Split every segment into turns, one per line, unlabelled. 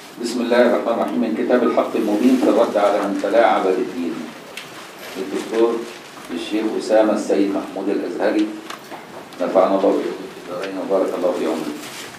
بسم الله الرحمن الرحيم من كتاب الحق المبين في الرد على من تلاعب بالدين للدكتور الشيخ أسامة السيد محمود الأزهري نفعنا الله به في الدارين وبارك الله في عمره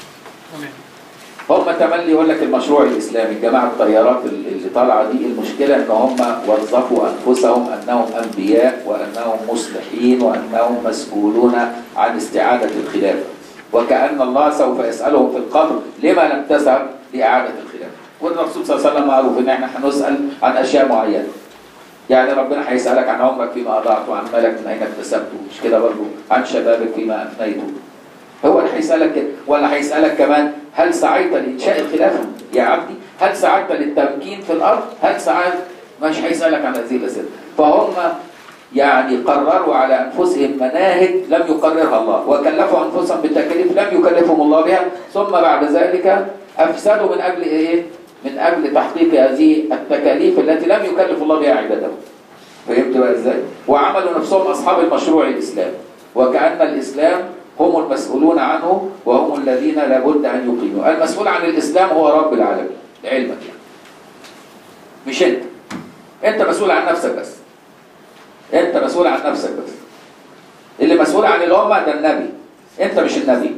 هم تملي يقول لك المشروع الاسلامي الجماعه الطيارات اللي طالعه دي المشكله ان هم وظفوا انفسهم انهم انبياء وانهم مصلحين وانهم مسؤولون عن استعاده الخلافه وكان الله سوف يسالهم في القبر لما لم تذهب لاعاده الخلافه والرسول صلى الله عليه وسلم معروف ان احنا هنسال عن اشياء معينه يعني ربنا هيسالك عن عمرك فيما اضعته وعن مالك من اين اكتسبته مش كده برضه عن شبابك فيما افنيته هو اللي هيسألك كده ولا هيسألك كمان هل سعيت لإنشاء الخلافة يا عبدي هل سعيت للتمكين في الأرض هل سعيت مش هيسألك عن هذه الأسئلة فهم يعني قرروا على أنفسهم مناهج لم يقررها الله وكلفوا أنفسهم بالتكاليف لم يكلفهم الله بها ثم بعد ذلك أفسدوا من أجل إيه؟ من أجل تحقيق هذه التكاليف التي لم يكلف الله بها عبادهم فهمت بقى إزاي؟ وعملوا نفسهم أصحاب المشروع الإسلامي وكأن الإسلام هم المسؤولون عنه وهم الذين لابد أن يقيموا المسؤول عن الإسلام هو رب العالمين لعلمك يعني مش أنت أنت مسؤول عن نفسك بس أنت مسؤول عن نفسك بس اللي مسؤول عن الأمة ده النبي أنت مش النبي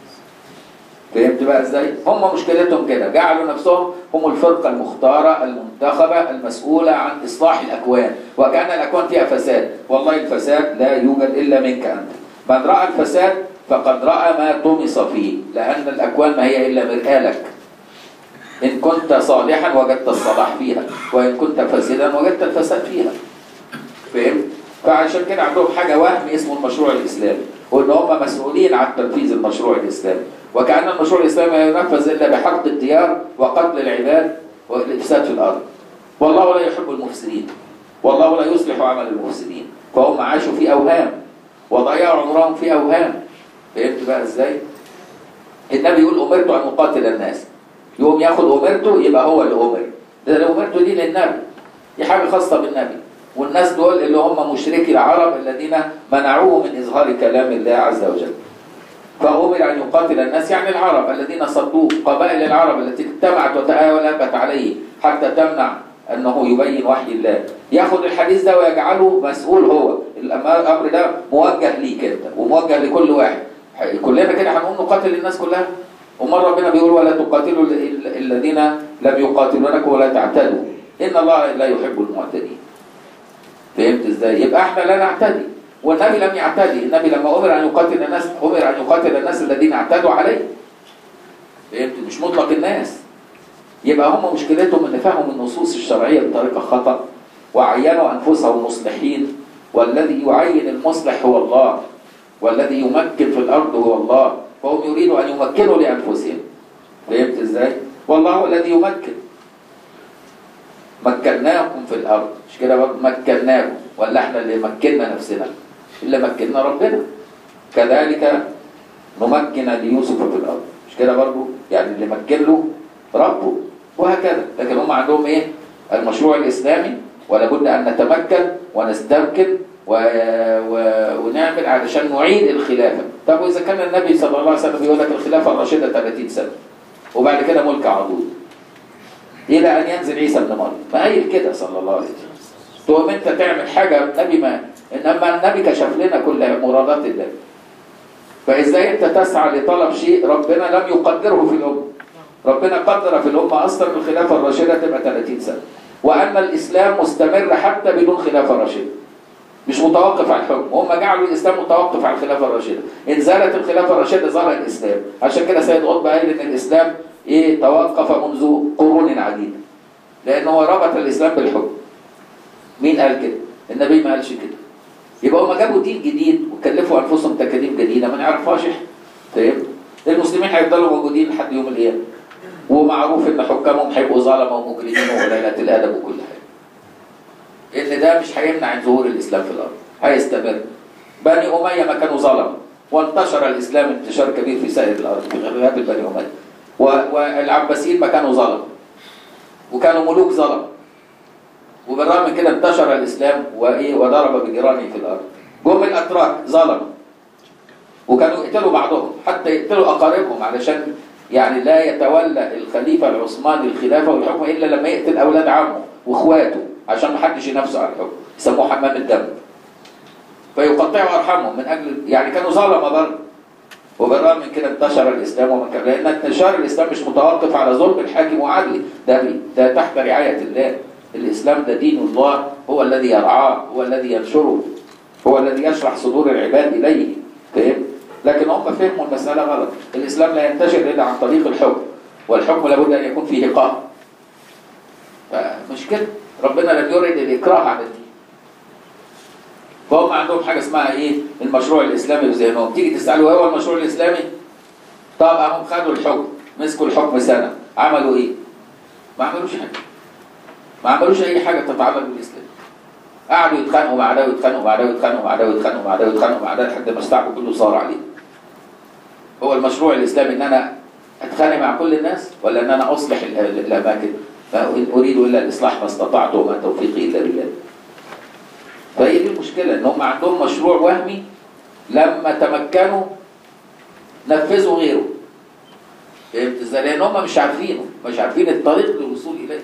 فهمت بقى ازاي؟ هم مشكلتهم كده جعلوا نفسهم هم الفرقة المختارة المنتخبة المسؤولة عن إصلاح الأكوان وكأن الأكوان فيها فساد والله الفساد لا يوجد إلا منك أنت من رأى الفساد فقد رأى ما طمس فيه لأن الأكوان ما هي إلا مرآة لك إن كنت صالحا وجدت الصلاح فيها وإن كنت فاسدا وجدت الفساد فيها فهمت؟ فعشان كده عندهم حاجة وهم اسمه المشروع الإسلامي وإن هم مسؤولين عن تنفيذ المشروع الإسلامي وكأن المشروع الإسلامي لا ينفذ إلا بحرق الديار وقتل العباد والإفساد في الأرض والله لا يحب المفسدين والله لا يصلح عمل المفسدين فهم عاشوا في أوهام وضيعوا عمرهم في اوهام فهمت بقى ازاي النبي يقول امرت ان اقاتل الناس يقوم ياخد امرته يبقى هو اللي امر ده لو امرته دي للنبي دي حاجه خاصه بالنبي والناس دول اللي هم مشركي العرب الذين منعوه من اظهار كلام الله عز وجل فامر ان يقاتل الناس يعني العرب الذين صدوه قبائل العرب التي اجتمعت وتآلفت عليه حتى تمنع انه يبين وحي الله ياخد الحديث ده ويجعله مسؤول هو الامر ده موجه ليك انت وموجه لكل واحد كلنا كده هنقوم نقاتل الناس كلها ومره ربنا بيقول ولا تقاتلوا الذين لم يقاتلونكم ولا تعتدوا ان الله لا يحب المعتدين فهمت ازاي يبقى احنا لا نعتدي والنبي لم يعتدي النبي لما امر ان يقاتل الناس امر ان يقاتل الناس الذين اعتدوا عليه فهمت مش مطلق الناس يبقى هم مشكلتهم ان فهموا النصوص الشرعيه بطريقه خطا وعينوا انفسهم مصلحين والذي يعين المصلح هو الله والذي يمكن في الارض هو الله فهم يريدوا ان يمكنوا لانفسهم فهمت ازاي؟ والله هو الذي يمكن مكناكم في الارض مش كده برضه مكناكم ولا احنا اللي مكنا نفسنا اللي مكننا ربنا كذلك نمكن ليوسف في الارض مش كده برضه يعني اللي مكن له ربه وهكذا لكن هم عندهم ايه المشروع الاسلامي ولا بد ان نتمكن ونستمكن و... و... ونعمل علشان نعيد الخلافه طب واذا كان النبي صلى الله عليه وسلم بيقول لك الخلافه الراشده 30 سنه وبعد كده ملك عضوض الى ان ينزل عيسى ابن مريم ما قايل كده صلى الله عليه وسلم تقوم انت تعمل حاجه النبي ما انما النبي كشف لنا كل مرادات الله فازاي انت تسعى لطلب شيء ربنا لم يقدره في الامه ربنا قدر في الأمة أصلا الخلافة الراشدة تبقى 30 سنة وأن الإسلام مستمر حتى بدون خلافة راشدة مش متوقف على الحكم هم جعلوا الإسلام متوقف على الخلافة الراشدة إن زالت الخلافة الراشدة ظهر الإسلام عشان كده سيد قطب قال إن الإسلام إيه توقف منذ قرون عديدة لأن هو ربط الإسلام بالحكم مين قال كده؟ النبي ما قالش كده يبقى هم جابوا دين جديد وكلفوا أنفسهم تكاليف جديدة ما نعرفهاش احنا فهمت؟ المسلمين هيفضلوا موجودين لحد يوم القيامة ومعروف ان حكامهم هيبقوا ظلمه ومجرمين وقليله الادب وكل حاجه. ان ده مش هيمنع ظهور الاسلام في الارض، هيستمر. بني اميه ما كانوا ظلمه وانتشر الاسلام انتشار كبير في سائر الارض في غياب بني اميه. والعباسيين ما كانوا ظلمه. وكانوا ملوك ظلمه. وبالرغم من كده انتشر الاسلام وايه وضرب بجيرانه في الارض. جم الاتراك ظلموا. وكانوا يقتلوا بعضهم حتى يقتلوا اقاربهم علشان يعني لا يتولى الخليفة العثماني الخلافة والحكم إلا لما يقتل أولاد عمه وإخواته عشان ما حدش ينافسه على الحكم يسموه حمام الدم فيقطعوا أرحامهم من أجل يعني كانوا ظلمة برضه وبالرغم من كده انتشر الإسلام ومن كان لأن انتشار الإسلام مش متوقف على ظلم الحاكم وعدله ده ده تحت رعاية الله الإسلام ده دين الله هو الذي يرعاه هو الذي ينشره هو الذي يشرح صدور العباد إليه فاهم؟ لكن هم فهموا المسألة غلط الإسلام لا ينتشر إلا عن طريق الحكم والحكم لابد أن يكون فيه قهر فمش كده ربنا لم يرد الإكراه على الدين فهم عندهم حاجة اسمها إيه المشروع الإسلامي في ذهنهم تيجي تسأله إيه هو المشروع الإسلامي طب هم خدوا الحكم مسكوا الحكم سنة عملوا إيه ما عملوش حاجة ما عملوش أي حاجة تتعلق بالإسلام قعدوا يتخانقوا مع ده ويتخانقوا مع ده ويتخانقوا مع ده ويتخانقوا مع ده ويتخانقوا مع ده لحد ما الشعب كله صار عليه هو المشروع الإسلامي إن أنا أتخانق مع كل الناس ولا إن أنا أصلح ال- ال- الأماكن فإن أريد إلا الإصلاح ما استطعت وما توفيقي إلا بالله فهي دي المشكلة إن هم عندهم مشروع وهمي لما تمكنوا نفذوا غيره فهمت ازاي؟ لأن هم مش عارفينه مش عارفين الطريق للوصول إليه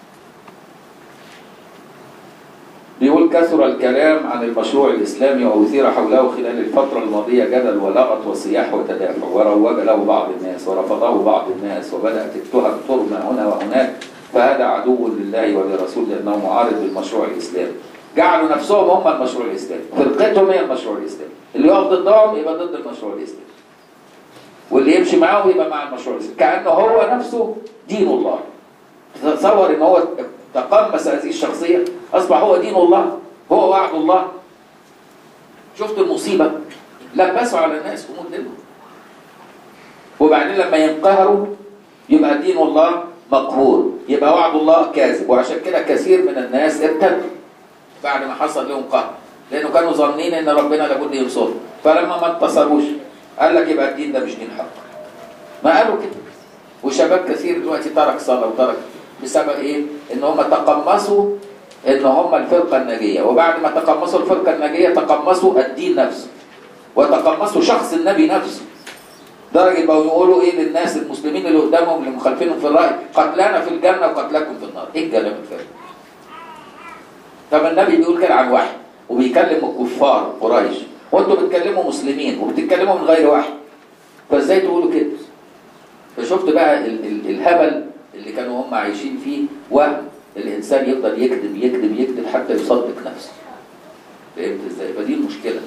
بيقول كثر الكلام عن المشروع الإسلامي وأثير حوله خلال الفترة الماضية جدل ولغط وصياح وتدافع وروج له بعض الناس ورفضه بعض الناس وبدأت التهم ترمى هنا وهناك فهذا عدو لله ولرسوله لأنه معارض للمشروع الإسلامي جعلوا نفسهم هم المشروع الإسلامي فرقتهم هي المشروع الإسلامي اللي يقف ضدهم يبقى ضد المشروع الإسلامي واللي يمشي معاهم يبقى مع المشروع الإسلامي كأنه هو نفسه دين الله تصور ان هو تقمص هذه الشخصية أصبح هو دين الله هو وعد الله شفت المصيبة لبسوا على الناس أمور دينهم وبعدين لما ينقهروا يبقى دين الله مقهور يبقى وعد الله كاذب وعشان كده كثير من الناس ارتدوا بعد ما حصل لهم قهر لأنه كانوا ظانين إن ربنا لابد ينصرهم فلما ما انتصروش قال لك يبقى الدين ده مش دين حق ما قالوا كده وشباب كثير دلوقتي ترك صلاة وترك بسبب ايه؟ ان هم تقمصوا ان هم الفرقة الناجية وبعد ما تقمصوا الفرقة الناجية تقمصوا الدين نفسه وتقمصوا شخص النبي نفسه درجة بقوا يقولوا ايه للناس المسلمين اللي قدامهم اللي مخالفينهم في الرأي قتلانا في الجنة وقتلكم في النار ايه الكلام الفارغ طب النبي بيقول كده عن واحد وبيكلم الكفار قريش وانتوا بتكلموا مسلمين وبتتكلموا من غير واحد فازاي تقولوا كده فشفت بقى ال ال الهبل اللي كانوا هم عايشين فيه وهم الانسان يفضل يكذب يكذب يكذب حتى يصدق نفسه فهمت ازاي فدي المشكله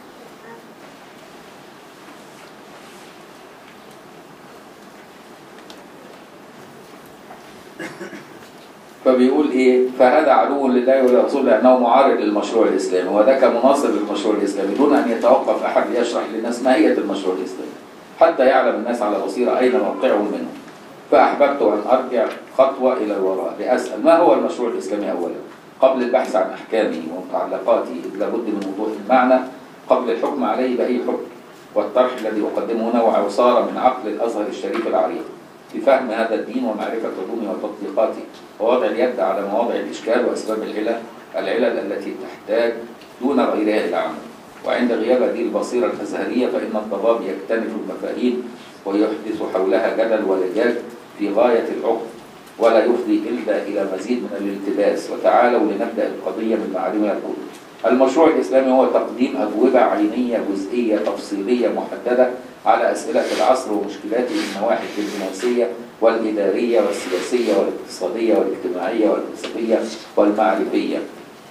فبيقول ايه فهذا عدو لله ولرسوله لانه معارض للمشروع الاسلامي وده كمناصر للمشروع الاسلامي دون ان يتوقف احد ليشرح للناس ماهيه المشروع الاسلامي حتى يعلم الناس على بصيره اين موقعهم منه فاحببت ان ارجع خطوه الى الوراء لاسال ما هو المشروع الاسلامي اولا قبل البحث عن احكامه ومتعلقاته اذ لابد من وضوح المعنى قبل الحكم عليه باي حكم والطرح الذي اقدمه نوع عصاره من عقل الازهر الشريف العريق في فهم هذا الدين ومعرفة علومه وتطبيقاته ووضع اليد على مواضع الإشكال وأسباب العلل العلل التي تحتاج دون غيرها إلى عمل وعند غياب هذه البصيرة الأزهرية فإن الضباب يكتنف المفاهيم ويحدث حولها جدل ولجاج في غاية العقد ولا يفضي إلا إلى مزيد من الالتباس وتعالوا لنبدأ القضية من معالمها الكل المشروع الإسلامي هو تقديم أجوبة عينية جزئية تفصيلية محددة على أسئلة العصر ومشكلاته من النواحي الدبلوماسية والإدارية والسياسية والاقتصادية والاجتماعية والفلسفية والمعرفية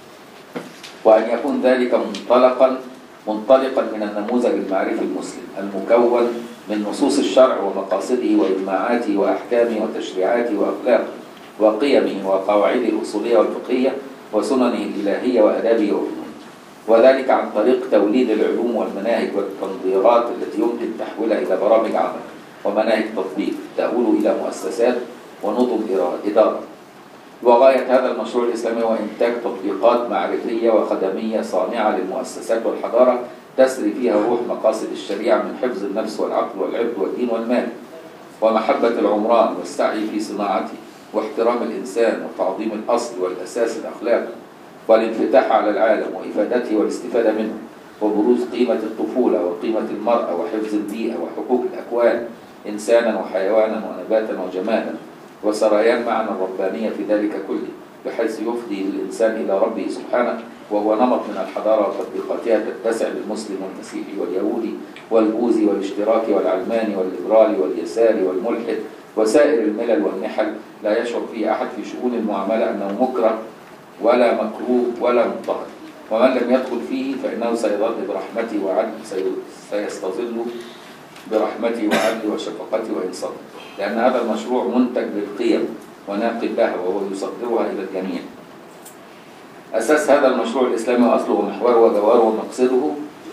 وأن يكون ذلك منطلقا منطلقا من النموذج المعرفي المسلم المكون من نصوص الشرع ومقاصده وإجماعاته وأحكامه وتشريعاته وأخلاقه وقيمه وقواعده الأصولية والفقهية وسننه الإلهية وآدابه وفنونه وذلك عن طريق توليد العلوم والمناهج والتنظيرات التي يمكن تحويلها إلى برامج عمل ومناهج تطبيق تؤول إلى مؤسسات ونظم إدارة وغاية هذا المشروع الإسلامي هو إنتاج تطبيقات معرفية وخدمية صانعة للمؤسسات والحضارة تسري فيها روح مقاصد الشريعة من حفظ النفس والعقل والعرض والدين والمال ومحبة العمران والسعي في صناعته واحترام الإنسان وتعظيم الأصل والأساس الأخلاقي والانفتاح على العالم وإفادته والاستفادة منه وبروز قيمة الطفولة وقيمة المرأة وحفظ البيئة وحقوق الأكوان إنسانا وحيوانا ونباتا وجمالا وسريان معنى الربانية في ذلك كله بحيث يفضي الإنسان إلى ربه سبحانه وهو نمط من الحضارة وتطبيقاتها تتسع للمسلم والمسيحي واليهودي والبوذي والاشتراكي والعلماني والليبرالي واليساري والملحد وسائر الملل والنحل لا يشعر فيه أحد في شؤون المعاملة أنه مكره ولا مكروه ولا مضطهد ومن لم يدخل فيه فإنه سيظل برحمتي وعدل سي- سيستظل برحمتي وعدلي وشفقتي وإنصافي لأن هذا المشروع منتج للقيم وناقل لها وهو يصدرها إلى الجميع أساس هذا المشروع الإسلامي وأصله ومحوره وجواره ومقصده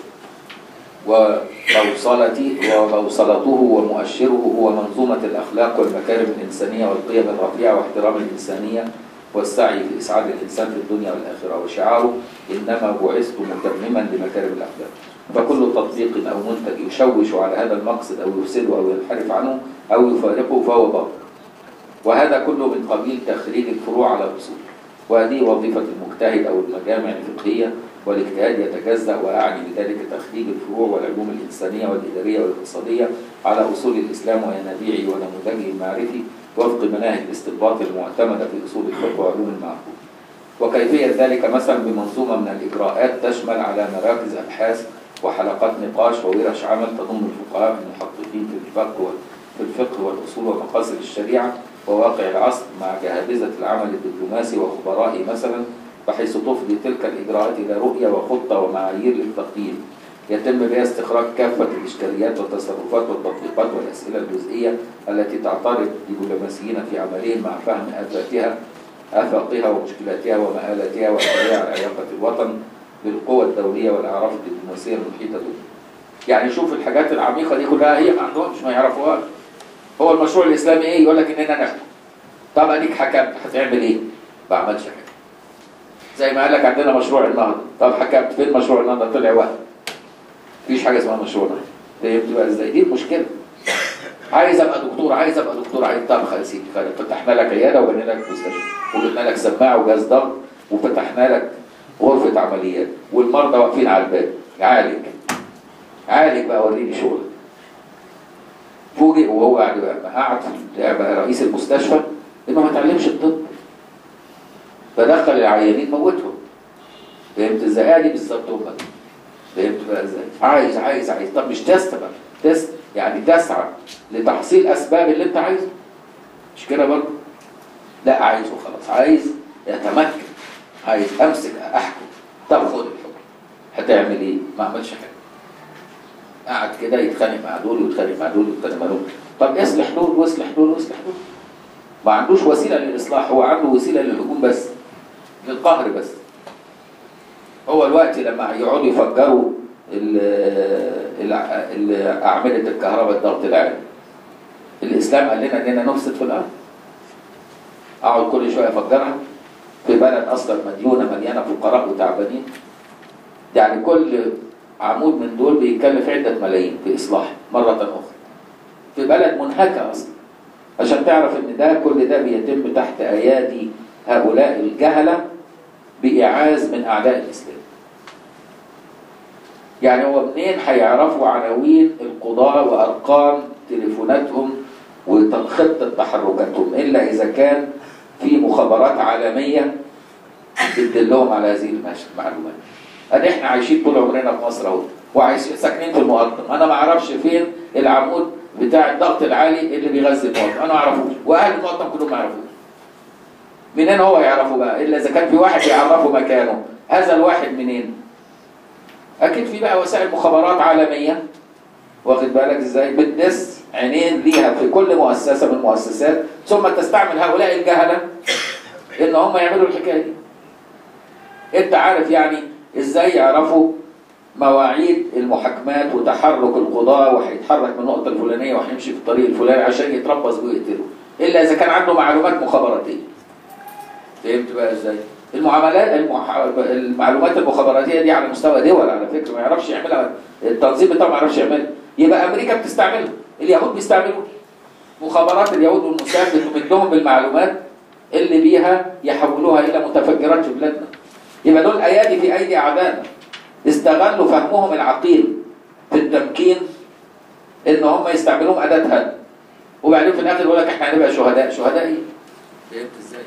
وبوصلته وبوصلته ومؤشره هو منظومة الأخلاق والمكارم الإنسانية والقيم الرفيعة واحترام الإنسانية والسعي في إسعاد الإنسان في الدنيا والآخرة وشعاره إنما بعثت متمما لمكارم الأخلاق فكل تطبيق أو منتج يشوش على هذا المقصد أو يفسده أو ينحرف عنه أو يفارقه فهو باطل وهذا كله من قبيل تخريج الفروع على الأصول وهذه وظيفة المجتهد أو المجامع الفقهية والاجتهاد يتجزأ وأعني بذلك تخريج الفروع والعلوم الإنسانية والإدارية والاقتصادية على أصول الإسلام وينابيعه ونموذجه المعرفي وفق مناهج الاستنباط المعتمدة في أصول الفقه وعلوم المعقول وكيفية ذلك مثلا بمنظومة من الإجراءات تشمل على مراكز أبحاث وحلقات نقاش وورش عمل تضم الفقهاء المحققين في الفقه وال- في الفقه والأصول ومقاصد الشريعة وواقع العصر مع جهابذة العمل الدبلوماسي وخبرائه مثلا بحيث تفضي تلك الإجراءات إلى رؤية وخطة ومعايير للتقييم يتم بها استخراج كافة الإشكاليات والتصرفات والتطبيقات والأسئلة الجزئية التي تعترض دبلوماسيين في عملهم مع فهم آفاتها آفاقها ومشكلاتها ومآلاتها وأثرها على علاقة الوطن بالقوى الدولية والأعراف الدبلوماسية المحيطة به. يعني شوف الحاجات العميقة دي كلها هي ما عندهمش ما يعرفوهاش. هو المشروع الإسلامي إيه؟ يقول لك إننا نحكم. طب أديك حكمت هتعمل إيه؟ ما عملش حاجة. زي ما قال لك عندنا مشروع النهضة، طب حكمت فين مشروع النهضة؟ طلع وهم. مفيش حاجة اسمها مشروع النهضة. فهمت بقى إزاي؟ دي المشكلة. عايز ابقى دكتور عايز ابقى دكتور عايز طب خلاص يا سيدي خلاص فتحنا لك عياده وبنينا لك مستشفى وجبنا لك سماعه وجهاز ضغط وفتحنا لك غرفه عمليات والمرضى واقفين على الباب عالج عالج بقى وريني شغلك فوجئ وهو قاعد بقى قعد في- بقى رئيس المستشفى انه ما اتعلمش الطب فدخل العيانين موتهم فهمت ازاي؟ ادي بالظبط هم دول. فهمت بقى ازاي؟ عايز عايز عايز طب مش تست بقى تست يعني تسعى لتحصيل اسباب اللي انت عايزه مش كده برضه؟ لا عايزه خلاص عايز يتمكن عايز امسك احكم طب خد الحكم هتعمل ايه؟ ما عملش حاجه قعد كده يتخانق مع دول ويتخانق مع دول ويتخانق مع دول طب اصلح دول واصلح دول واصلح دول ما عندوش وسيله للاصلاح هو عنده وسيله للهجوم بس للقهر بس هو الوقت لما يقعدوا يفجروا ال- الع- ال- أعمدة الكهرباء الضغط العالي الإسلام قال لنا إننا نفسد في الأرض أقعد كل شوية أفجرها في بلد أصلا مديونة مليانة فقراء وتعبانين يعني كل عمود من دول بيكلف عدة ملايين في إصلاح مرة أخرى في بلد منهكة أصلا عشان تعرف إن ده كل ده بيتم تحت أيادي هؤلاء الجهلة بإعاز من أعداء الإسلام يعني هو منين هيعرفوا عناوين القضاة وأرقام تليفوناتهم وخطة تحركاتهم إلا إذا كان في مخابرات عالمية بتدلهم على هذه المش- المعلومات ادي احنا عايشين طول عمرنا في مصر اهو وعايشين ساكنين في المقطم انا ما اعرفش فين العمود بتاع الضغط العالي اللي بيغذي المقطم انا ما اعرفوش واهل المقطم كلهم ما يعرفوش منين هو يعرفه بقى الا اذا كان في واحد يعرفه مكانه هذا الواحد منين اكيد في بقى وسائل مخابرات عالميه واخد بالك ازاي بتدس عينين ليها في كل مؤسسه من المؤسسات ثم تستعمل هؤلاء الجهله ان هم يعملوا الحكايه دي انت عارف يعني ازاي يعرفوا مواعيد المحاكمات وتحرك القضاة وهيتحرك من النقطة الفلانية وهيمشي في الطريق الفلاني عشان يتربص ويقتله إلا إذا كان عنده معلومات مخابراتية فهمت بقى ازاي؟ المعاملات المح... المعلومات المخابراتية دي على مستوى دول على فكرة ما يعرفش يعملها التنظيم بتاعه ما يعرفش يعملها يبقى أمريكا بتستعملها اليهود بيستعملوها مخابرات اليهود والمسلمين بتمدهم بالمعلومات اللي بيها يحولوها إلى متفجرات في بلادنا يبقى دول ايادي في ايدي اعدائنا استغلوا فهمهم العقيم في التمكين ان هم يستعملوهم اداه هدم وبعدين في الاخر يقول لك احنا هنبقى شهداء شهداء ايه؟ فهمت ازاي؟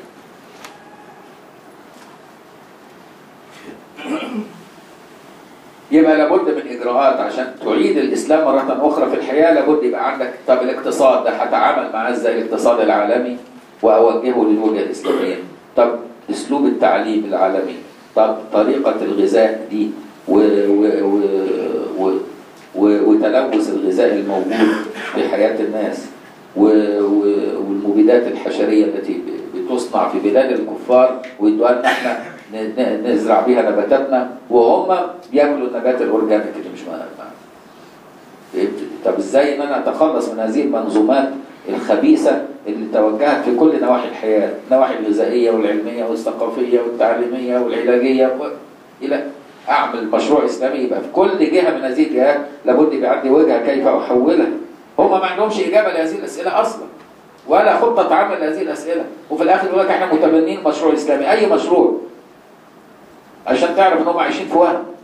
يبقى لابد من اجراءات عشان تعيد الاسلام مره اخرى في الحياه لابد يبقى عندك طب الاقتصاد ده هتعامل معاه ازاي الاقتصاد العالمي واوجهه للوجهه الاسلاميه طب اسلوب التعليم العالمي طب طريقه الغذاء دي و و و و و وتلوث الغذاء الموجود في حياه الناس و و والمبيدات الحشريه التي ب- بتصنع في بلاد الكفار ويدوها لنا احنا ن- ن- نزرع بيها نباتاتنا وهم بياكلوا النبات الاورجانيك اللي مش ما ما- فهمت؟ طب ازاي ان انا اتخلص من هذه المنظومات الخبيثه اللي توجهت في كل نواحي الحياه، النواحي الغذائيه والعلميه والثقافيه والتعليميه والعلاجيه و... الى اعمل مشروع اسلامي يبقى في كل جهه من هذه الجهات لابد يبقى عندي وجهه كيف احولها. هم ما عندهمش اجابه لهذه الاسئله اصلا. ولا خطه عمل لهذه الاسئله، وفي الاخر يقول لك احنا متبنين مشروع اسلامي، اي مشروع. عشان تعرف ان هم عايشين في وهم.